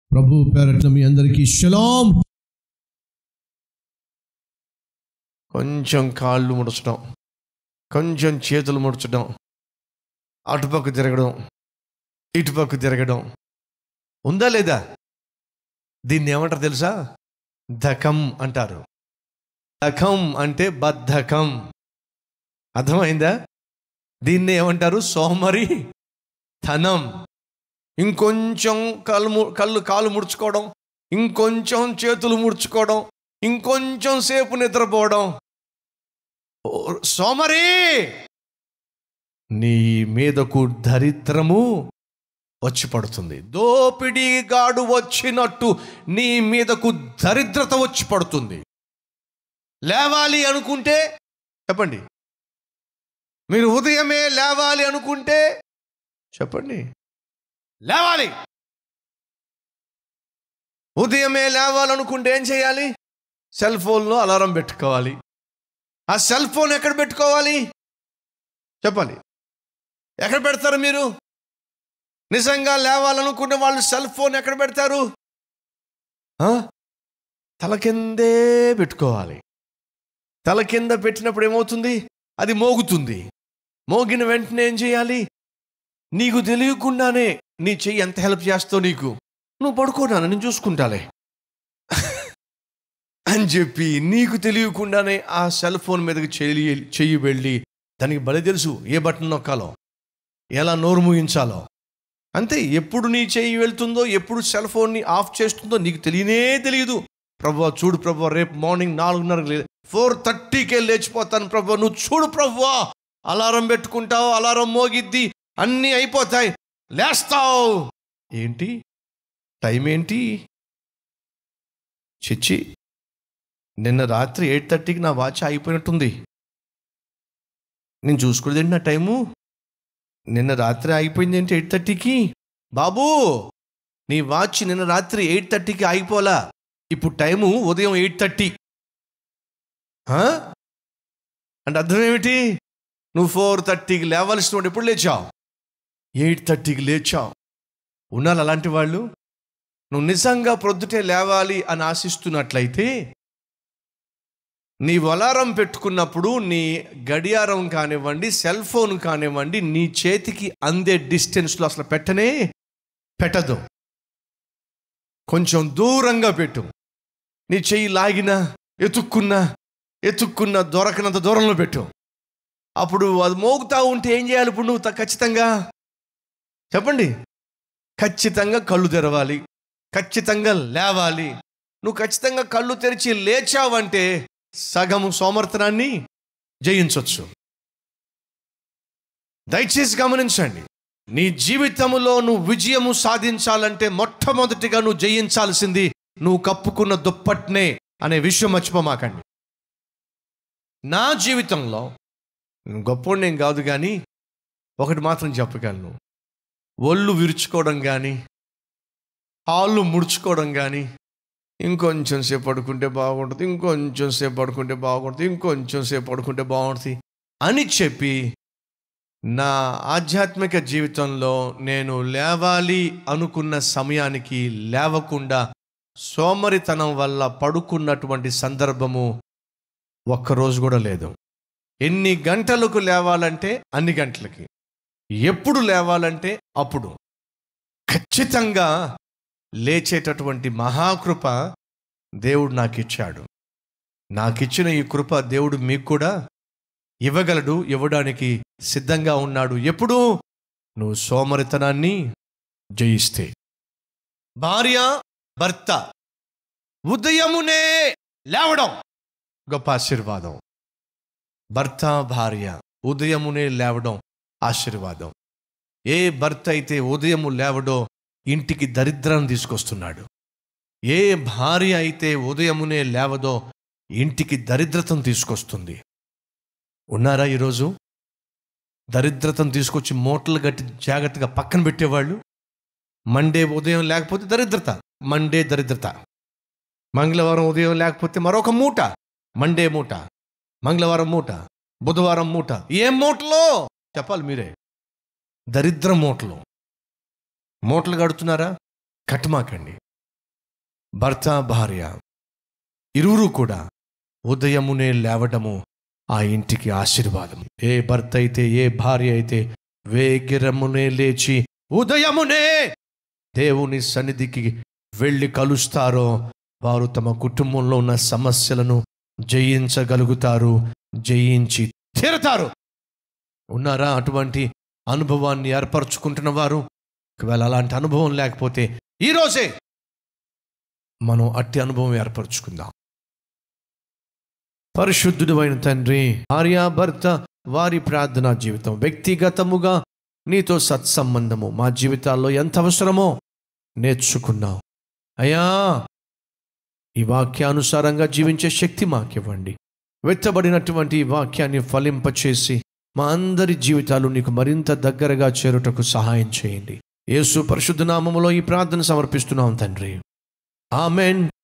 ప్రభు పేరట్ల మీ అందరికీ షలాం కొంచెం కాళ్ళు ముడచడం కొంచెం చేతులు ముడచడం అటుపక్క తిరగడం ఇటుపక్క తిరగడం ఉందా లేదా దీన్ని ఏమంటారు తెలుసా ధకం అంటారు ధకం అంటే బద్ధకం అర్థమైందా దీన్ని ఏమంటారు సోమరి ధనం ఇంకొంచెం కళ్ళు ము- కళ్ళు కాలు ముడుచుకోవడం ఇంకొంచెం చేతులు ముడుచుకోవడం ఇంకొంచెం సేపు నిద్రపోవడం ఓ, సోమరి నీ మీదకు దరిద్రము వచ్చి పడుతుంది దోపిడీగాడు వచ్చినట్టు నీ మీదకు దరిద్రత వచ్చి పడుతుంది లేవాలి అనుకుంటే చెప్పండి మీరు ఉదయమే లేవాలి అనుకుంటే చెప్పండి లేవాలి ఉదయమే లేవాలనుకుంటే ఏం చేయాలి సెల్ ఫోన్లో అలారం పెట్టుకోవాలి ఆ సెల్ ఫోన్ ఎక్కడ పెట్టుకోవాలి చెప్పాలి ఎక్కడ పెడతారు మీరు నిజంగా లేవాలనుకునే వాళ్ళు సెల్ ఫోన్ ఎక్కడ పెడతారు ఆ? తల కిందే పెట్టుకోవాలి తల కింద పెట్టినప్పుడు ఏమవుతుంది అది మోగుతుంది మోగిన వెంటనే ఏం చేయాలి నీకు తెలియకుండానే నీ చెయ్యి ఎంత హెల్ప్ చేస్తావు నీకు నువ్వు పడుకోనా నేను చూసుకుంటాలే అని చెప్పి నీకు తెలియకుండానే ఆ సెల్ ఫోన్ మీదకి చెయ్యి చెయ్యి వెళ్ళి దానికి బలి తెలుసు ఏ బటన్ నొక్కాలో ఎలా నోరు ముగించాలో అంతే ఎప్పుడు నీ చెయ్యి వెళ్తుందో ఎప్పుడు సెల్ ఫోన్ని ఆఫ్ చేస్తుందో నీకు తెలియనే తెలియదు ప్రభు చూడు ప్రభు రేపు మార్నింగ్ నాలుగున్నర ఫోర్ థర్టీకే లేచిపోతాను ప్రభు నువ్వు చూడు ప్రభు అలారం పెట్టుకుంటావు అలారం మోగిద్ది అన్నీ అయిపోతాయి లేస్తావు ఏంటి టైం ఏంటి చిచ్చి నిన్న రాత్రి ఎయిట్ థర్టీకి నా వాచ్ అయిపోయినట్టుంది నేను చూసుకోలేదండి నా టైము నిన్న రాత్రి ఆగిపోయింది ఏంటి ఎయిట్ థర్టీకి బాబూ నీ వాచ్ నిన్న రాత్రి ఎయిట్ థర్టీకి ఆగిపోలా ఇప్పుడు టైము ఉదయం ఎయిట్ థర్టీ అంటే అర్థం ఏమిటి నువ్వు ఫోర్ థర్టీకి లేవలసిన వాడు ఎప్పుడు లేచావు ఎయిట్ థర్టీకి లేచావు ఉన్నారు అలాంటి వాళ్ళు నువ్వు నిజంగా ప్రొద్దుటే లేవాలి అని ఆశిస్తున్నట్లయితే నీ అలారం పెట్టుకున్నప్పుడు నీ గడియారం కానివ్వండి సెల్ ఫోన్ కానివ్వండి నీ చేతికి అందే డిస్టెన్స్లో అసలు పెట్టనే పెట్టదు కొంచెం దూరంగా పెట్టు నీ చెయ్యి లాగినా ఎతుక్కున్నా ఎతుక్కున్నా దొరకనంత దూరంలో పెట్టు అప్పుడు అది మోగుతా ఉంటే ఏం చేయాలి ఇప్పుడు నువ్వు త- ఖచ్చితంగా చెప్పండి ఖచ్చితంగా కళ్ళు తెరవాలి ఖచ్చితంగా లేవాలి నువ్వు ఖచ్చితంగా కళ్ళు తెరిచి లేచావంటే సగము సోమర్థనాన్ని జయించవచ్చు దయచేసి గమనించండి నీ జీవితంలో నువ్వు విజయము సాధించాలంటే మొట్టమొదటిగా నువ్వు జయించాల్సింది నువ్వు కప్పుకున్న దుప్పట్నే అనే విషయం మర్చిపోమాకండి నా జీవితంలో నేను గొప్పోడు నేను కాదు కానీ ఒకటి మాత్రం చెప్పగలను ఒళ్ళు విరుచుకోవడం కానీ కాళ్ళు ముడుచుకోవడం కానీ ఇంకొంచెం సేపు పడుకుంటే బాగుంటుంది ఇంకొంచెం సేపు పడుకుంటే బాగుంటుంది ఇంకొంచెం సేపు పడుకుంటే బాగుంటుంది అని చెప్పి నా ఆధ్యాత్మిక జీవితంలో నేను లేవాలి అనుకున్న సమయానికి లేవకుండా సోమరితనం వల్ల పడుకున్నటువంటి సందర్భము ఒక్కరోజు కూడా లేదు ఎన్ని గంటలకు లేవాలంటే అన్ని గంటలకి ఎప్పుడు లేవాలంటే అప్పుడు ఖచ్చితంగా లేచేటటువంటి మహాకృప దేవుడు నాకు ఇచ్చాడు నాకిచ్చిన ఈ కృప దేవుడు మీకు కూడా ఇవ్వగలడు ఇవ్వడానికి సిద్ధంగా ఉన్నాడు ఎప్పుడు నువ్వు సోమరితనాన్ని జయిస్తే భార్య భర్త ఉదయమునే లేవడం గొప్ప ఆశీర్వాదం భర్త భార్య ఉదయమునే లేవడం ఆశీర్వాదం ఏ భర్త అయితే ఉదయము లేవడో ఇంటికి దరిద్రాన్ని తీసుకొస్తున్నాడు ఏ భార్య అయితే ఉదయమునే లేవదో ఇంటికి దరిద్రతను తీసుకొస్తుంది ఉన్నారా ఈరోజు దరిద్రతను తీసుకొచ్చి మూటలు గట్టి జాగ్రత్తగా పక్కన పెట్టేవాళ్ళు మండే ఉదయం లేకపోతే దరిద్రత మండే దరిద్రత మంగళవారం ఉదయం లేకపోతే మరొక మూట మండే మూట మంగళవారం మూట బుధవారం మూట ఏం మూటలో చెప్పాలి మీరే దరిద్ర మూటలు మూటలు కడుతున్నారా కట్టమాకండి భర్త భార్య ఇరువురు కూడా ఉదయమునే లేవడము ఆ ఇంటికి ఆశీర్వాదం ఏ భర్త అయితే ఏ భార్య అయితే వేగిరమునే లేచి ఉదయమునే దేవుని సన్నిధికి వెళ్ళి కలుస్తారో వారు తమ కుటుంబంలో ఉన్న సమస్యలను జయించగలుగుతారు జయించి తీరతారు ఉన్నారా అటువంటి అనుభవాన్ని ఏర్పరచుకుంటున్న వారు ఒకవేళ అలాంటి అనుభవం లేకపోతే ఈరోజే మనం అట్టి అనుభవం ఏర్పరచుకుందాం పరిశుద్ధుడు అయిన తండ్రి భార్యాభర్త వారి ప్రార్థనా జీవితం వ్యక్తిగతముగా నీతో సత్సంబంధము మా జీవితాల్లో ఎంత అవసరమో నేర్చుకున్నాం అయ్యా ఈ వాక్యానుసారంగా జీవించే శక్తి మాకివ్వండి వెత్తబడినటువంటి ఈ వాక్యాన్ని ఫలింపచేసి మా అందరి జీవితాలు నీకు మరింత దగ్గరగా చేరుటకు సహాయం చేయండి యేసు పరిశుద్ధ నామములో ఈ ప్రార్థన సమర్పిస్తున్నాం తండ్రి ఆమెన్